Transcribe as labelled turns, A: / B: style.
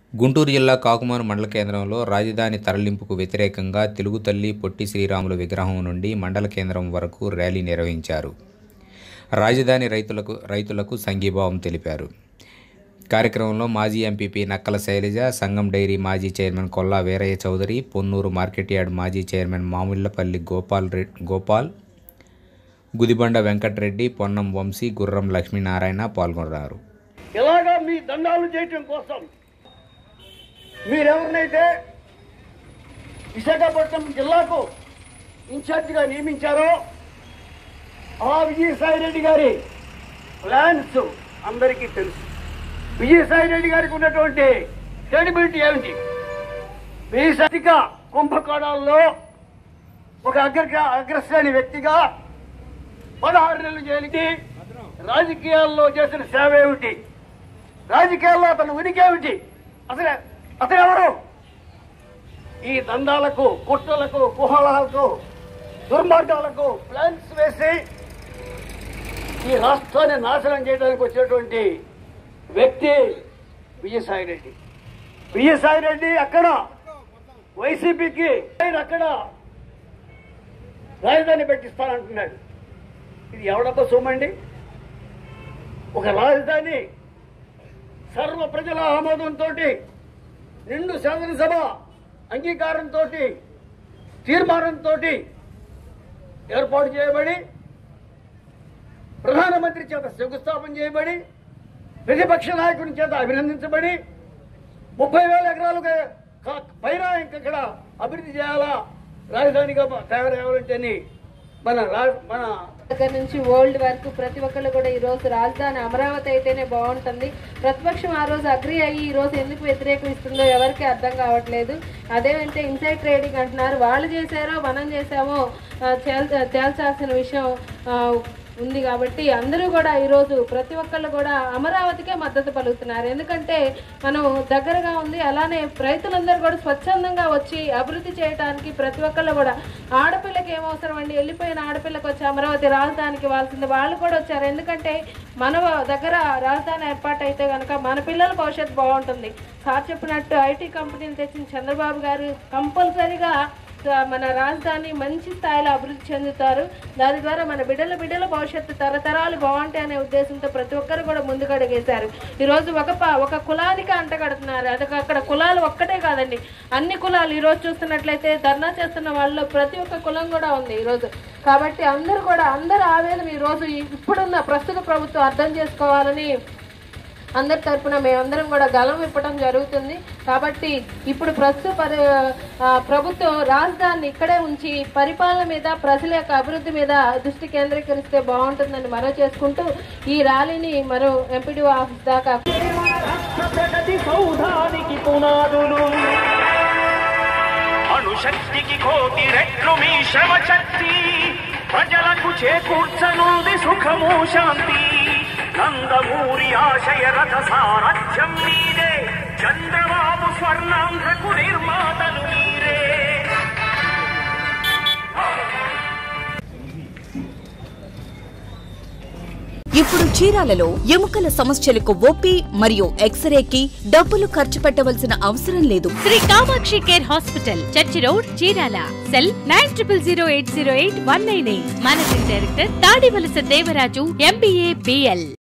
A: గుంటూరు జిల్లా కాకుమాను మండల కేంద్రంలో రాజధాని తరలింపుకు వ్యతిరేకంగా తెలుగు తల్లి పొట్టి శ్రీరాములు విగ్రహం నుండి మండల కేంద్రం వరకు ర్యాలీ నిర్వహించారు రాజధాని రైతులకు రైతులకు సంఘీభావం తెలిపారు కార్యక్రమంలో మాజీ ఎంపీపీ నక్కల శైలజ సంఘం డైరీ మాజీ chairman Kolla Veeraiah Chowdary Ponnur market yard మాజీ చైర్మన్ మామిళ్లపల్లి గోపాల్ రెడ్ గోపాల్ గుదిబండ వెంకటరెడ్డి పొన్నం వంశీ గుర్రం లక్ష్మీనారాయణ పాల్గొన్నారు
B: ఇలాగా మీ దండాలు చేయటం కోసం మీరెవరినైతే విశాఖపట్నం జిల్లాకు ఇన్ఛార్జిగా నియమించారో ఆ విజయసాయి రెడ్డి గారి ప్లాన్స్ అందరికీ తెలుసు విజయసాయి రెడ్డి గారికి ఉన్నటువంటి క్రెడిబిలిటీ ఏమిటి విశాఖ కుంభకోణాల్లో ఒక అగ్ర అగ్రశ్రేణి వ్యక్తిగా పదహారు నెలలు జైలుకి రాజకీయాల్లో చేసిన సేవ ఏమిటి రాజకీయాల్లో అతను ఉనికి ఏమిటి అసలు అతను ఎవరు ఈ దందాలకు కుట్రలకు కుహలాలకు దుర్మార్గాలకు ప్లాన్స్ వేసి ఈ రాష్ట్రాన్ని నాశనం చేయడానికి వచ్చేటువంటి వ్యక్తి విజయసాయి రెడ్డి విజయసాయి రెడ్డి అక్కడ వైసీపీకి ఆయన అక్కడ రాజధాని పెట్టిస్తానంటున్నాడు ఇది ఎవడబ్బ సొమ్మండి ఒక రాజధాని సర్వ ప్రజల ఆమోదంతో నిండు శాసనసభ అంగీకారంతో తీర్మానంతో ఏర్పాటు చేయబడి ప్రధానమంత్రి చేత శంకుస్థాపన చేయబడి ప్రతిపక్ష నాయకుని చేత అభినందించబడి ముప్పై వేల ఎకరాలుగా కా- పైన ఇంకక్కడ అభివృద్ధి చేయాలా రాజధానిగా తయారయ్యాలంటే మన రా- మన
C: దగ్గర నుంచి వరల్డ్ వరకు ప్రతి ఒక్కళ్ళు కూడా ఈ రోజు రాజధాని అమరావతి అయితేనే బాగుంటుంది ప్రతిపక్షం ఆ రోజు అగ్రి అయ్యి ఈ రోజు ఎందుకు వ్యతిరేకిస్తుందో ఎవరికి అర్థం కావట్లేదు అదేమంటే ఇన్సైడ్ ట్రేడింగ్ అంటున్నారు వాళ్ళు చేశారో మనం చేసామో ఆ, తేల్- తేల్చాల్సిన విషయం ఆ, ఉంది కాబట్టి అందరూ కూడా ఈరోజు ప్రతి ఒక్కళ్ళు కూడా అమరావతికే మద్దతు పలుకుతున్నారు ఎందుకంటే మనం దగ్గరగా ఉంది అలానే రైతులందరూ కూడా స్వచ్ఛందంగా వచ్చి అభివృద్ధి చేయడానికి ప్రతి ఒక్కళ్ళు కూడా ఆడపిల్లకి ఏం అవసరం అండి వెళ్ళిపోయిన ఆడపిల్లకి వచ్చి అమరావతి రాజధానికి ఇవ్వాల్సింది వాళ్ళు కూడా వచ్చారు ఎందుకంటే మన దగ్గర రాజధాని ఏర్పాటు అయితే కనుక మన పిల్లల భవిష్యత్తు బాగుంటుంది సార్ చెప్పినట్టు ఐటీ కంపెనీలు తెచ్చిన చంద్రబాబు గారు కంపల్సరీగా స- మన రాజధాని మంచి స్థాయిలో అభివృద్ధి చెందుతారు దాని ద్వారా మన బిడ్డల బిడ్డల భవిష్యత్తు తరతరాలు బాగుంటాయి అనే ఉద్దేశంతో ప్రతి ఒక్కరు కూడా ముందుకడిగేశారు ఈరోజు ఒక ప- ఒక కులానికి అంటగడుతున్నారు అది అక్కడ కులాలు ఒక్కటే కాదండి అన్ని కులాలు ఈరోజు చూస్తున్నట్లయితే ధర్నా చేస్తున్న వాళ్ళలో ప్రతి ఒక్క కులం కూడా ఉంది ఈరోజు కాబట్టి అందరూ కూడా అందరు ఆవేదన ఈరోజు ఇప్పుడున్న ప్రస్తుత ప్రభుత్వం అర్థం చేసుకోవాలని అందరి తరపున మేమందరం కూడా గలం ఇప్పడం జరుగుతుంది కాబట్టి ఇప్పుడు ప్రస్తుత పరి ఆ, ప్రభుత్వం రాజధానిని ఇక్కడే ఉంచి పరిపాలన మీద ప్రజల యొక్క అభివృద్ధి మీద దృష్టి కేంద్రీకరిస్తే బాగుంటుందని మనవి చేసుకుంటూ ఈ ర్యాలీని మరో ఎంపీడీ ఆఫీస్ దాకా
D: ప్రగతి సౌధానికి పునాదులు అణుశక్తికి కోటి రెట్లు మీ శ్రమ శక్తి ప్రజలకు చేకూర్చనుంది సుఖము శాంతి నందమూరి ఆశయ రథ సారథ్యం మీరే చంద్రబాబు స్వర్ణాంధ్రకు నిర్మాతలు మీరే
E: ఇప్పుడు చీరాలలో ఎముకల సమస్యలకు ఓపీ మరియు ఎక్స్రేకి డబ్బులు ఖర్చు పెట్టవలసిన అవసరం లేదు
F: Sri Kamakshi care hospital church road Chirala cell nine triple zero eight zero eight one nine eight managing director Tadivalasa Devaraju MBA BL